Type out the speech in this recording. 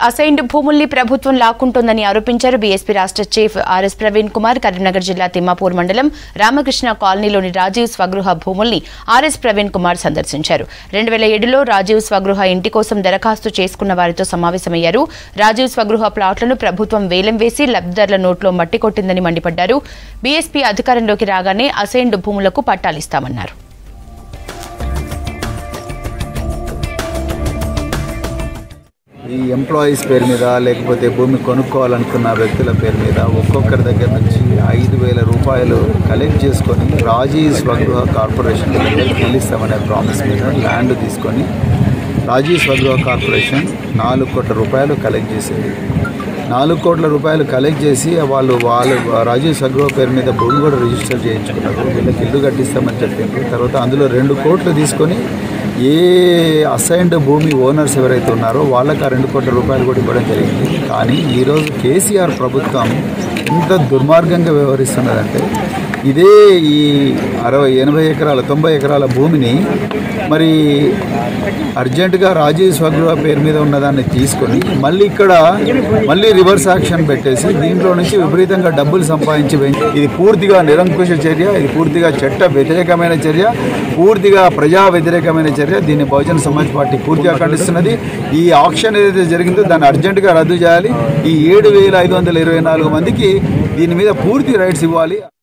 assigned భూముల్ని ప్రభుత్వం లాక్కుంటోందని ఆరోపించారు బీఎస్పీ రాష్ట్ర చీఫ్ ఆర్ఎస్ ప్రవీణ్ కుమార్ కరీంనగర్ జిల్లా తిమ్మాపూర్ మండలం రామకృష్ణ కాలనీలోని రాజీవ్ స్వగృహ భూముల్ని ఆర్ఎస్ ప్రవీణ్ కుమార్ సందర్శించారు రెండు వేల ఏడులో రాజీవ్ స్వగృహ ఇంటి కోసం దరఖాస్తు చేసుకున్న వారితో సమావేశమయ్యారు రాజీవ్ స్వగృహ ప్లాట్లను ప్రభుత్వం వేలం వేసి లబ్ధిదారుల నోట్లో మట్టి కొట్టిందని మండిపడ్డారు బీఎస్పీ అధికారంలోకి రాగానే అసైన్డ్ భూములకు పట్టాలిస్తామన్నారు ఈ ఎంప్లాయీస్ పేరు మీద లేకపోతే భూమి కొనుక్కోవాలనుకున్న వ్యక్తుల పేరు మీద ఒక్కొక్కరి దగ్గర నుంచి ఐదు వేల రూపాయలు కలెక్ట్ చేసుకొని రాజీ స్వగృహ కార్పొరేషన్ చెల్లిస్తామనే ప్రామిస్ మీద ల్యాండ్ తీసుకొని రాజీ స్వగృహ కార్పొరేషన్ నాలుగు కోట్ల రూపాయలు కలెక్ట్ చేసేది నాలుగు కోట్ల రూపాయలు కలెక్ట్ చేసి వాళ్ళు వాళ్ళు రాజీవ్ స్వగృహ పేరు మీద భూమి కూడా రిజిస్టర్ చేయించుకున్నారు వీళ్ళకి ఇల్లు కట్టిస్తామని చెప్పిండ్రు తర్వాత అందులో రెండు కోట్లు తీసుకొని ఏ అసైన్డ్ భూమి ఓనర్స్ ఎవరైతే ఉన్నారో వాళ్ళకి ఆ రెండు కోట్ల రూపాయలు కూడా ఇవ్వడం జరిగింది కానీ ఈరోజు కేసీఆర్ ప్రభుత్వం ఇంత దుర్మార్గంగా వ్యవహరిస్తున్నదంటే ఇదే ఈ అరవై ఎనభై ఎకరాల తొంభై ఎకరాల భూమిని మరి అర్జెంటుగా రాజీవ్ స్వగృహ పేరు మీద ఉన్నదాన్ని తీసుకొని మళ్ళీ ఇక్కడ మళ్ళీ రివర్స్ యాక్షన్ పెట్టేసి దీంట్లో నుంచి విపరీతంగా డబ్బులు సంపాదించి వెంచి- ఇది పూర్తిగా నిరంకుశ చర్య ఇది పూర్తిగా చట్ట వ్యతిరేకమైన చర్య పూర్తిగా ప్రజా వ్యతిరేకమైన చర్య దీన్ని బహుజన సమాజ్ పార్టీ పూర్తిగా ఖండిస్తున్నది ఈ ఆక్షన్ ఏదైతే జరిగిందో దాన్ని అర్జెంటుగా రద్దు చేయాలి ఈ ఏడు వేల ఐదు వందల ఇరవై నాలుగు మందికి దీని మీద పూర్తి రైట్స్ ఇవ్వాలి